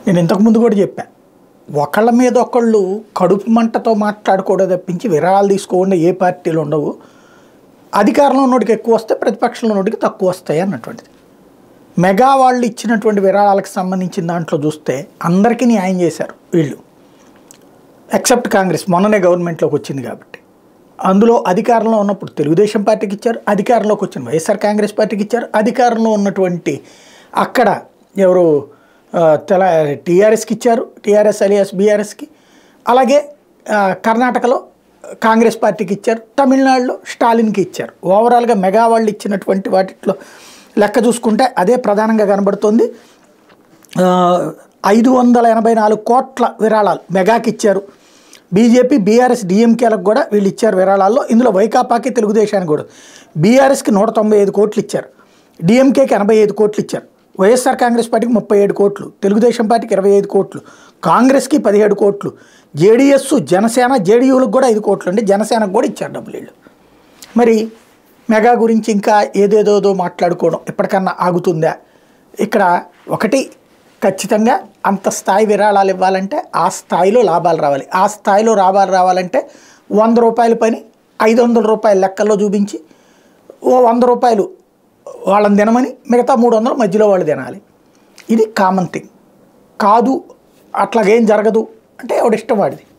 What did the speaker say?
నేను ఇంతకుముందు కూడా చెప్పా ఒకళ్ళ మీద ఒకళ్ళు కడుపు మంటతో మాట్లాడుకోవడం తప్పించి విరాళాలు తీసుకోకుండా ఏ పార్టీలు ఉండవు అధికారంలో ఉన్నోడికి ఎక్కువ వస్తే ప్రతిపక్షంలో ఉన్నోడికి తక్కువ వస్తాయి అన్నటువంటిది మెగా వాళ్ళు ఇచ్చినటువంటి విరాళాలకు సంబంధించిన దాంట్లో చూస్తే అందరికీ న్యాయం చేశారు వీళ్ళు ఎక్సెప్ట్ కాంగ్రెస్ మొన్ననే గవర్నమెంట్లోకి వచ్చింది కాబట్టి అందులో అధికారంలో ఉన్నప్పుడు తెలుగుదేశం పార్టీకి ఇచ్చారు అధికారంలోకి వచ్చిన వైఎస్ఆర్ కాంగ్రెస్ పార్టీకి ఇచ్చారు అధికారంలో ఉన్నటువంటి అక్కడ ఎవరు ఆ, తెల టీఆర్ఎస్కి ఇచ్చారు టీఆర్ఎస్ అలియాస్ బీఆర్ఎస్కి అలాగే ఆ, కర్ణాటకలో కాంగ్రెస్ పార్టీకి ఇచ్చారు తమిళనాడులో స్టాలిన్కి ఇచ్చారు ఓవరాల్గా మెగా వాళ్ళు ఇచ్చినటువంటి వాటిలో లెక్క చూసుకుంటే అదే ప్రధానంగా కనబడుతుంది ఆ, ఐదు వందల ఎనభై నాలుగు కోట్ల విరాళాలు మెగాకి ఇచ్చారు బీజేపీ బీఆర్ఎస్ డిఎంకేలకు కూడా వీళ్ళు ఇచ్చారు విరాళాల్లో ఇందులో వైకాపాకి తెలుగుదేశానికి కూడా బీఆర్ఎస్కి నూట తొంభై ఐదు కోట్లు ఇచ్చారు డిఎంకేకి ఎనభై ఐదు కోట్లు ఇచ్చారు వైఎస్ఆర్ కాంగ్రెస్ పార్టీకి ముప్పై ఏడు కోట్లు తెలుగుదేశం పార్టీకి ఇరవై ఐదు కోట్లు కాంగ్రెస్కి పదిహేడు కోట్లు జేడీఎస్ జనసేన జేడీయూలకు కూడా ఐదు కోట్లు అండి జనసేనకు కూడా ఇచ్చారు డబ్బులు వీళ్ళు మరి మెగా గురించి ఇంకా ఏదేదోదో మాట్లాడుకోవడం ఎప్పటికన్నా ఆగుతుందా ఇక్కడ ఒకటి ఖచ్చితంగా అంత స్థాయి విరాళాలు ఇవ్వాలంటే ఆ స్థాయిలో లాభాలు రావాలి ఆ స్థాయిలో లాభాలు రావాలంటే వంద రూపాయల పని ఐదు వందల రూపాయల లెక్కల్లో చూపించి ఓ వంద రూపాయలు వాళ్ళని తినమని మిగతా మూడు వందలు మధ్యలో వాళ్ళు తినాలి ఇది కామన్ థింగ్ కాదు అట్లాగేం జరగదు అంటే ఎవడిష్టం వాడిది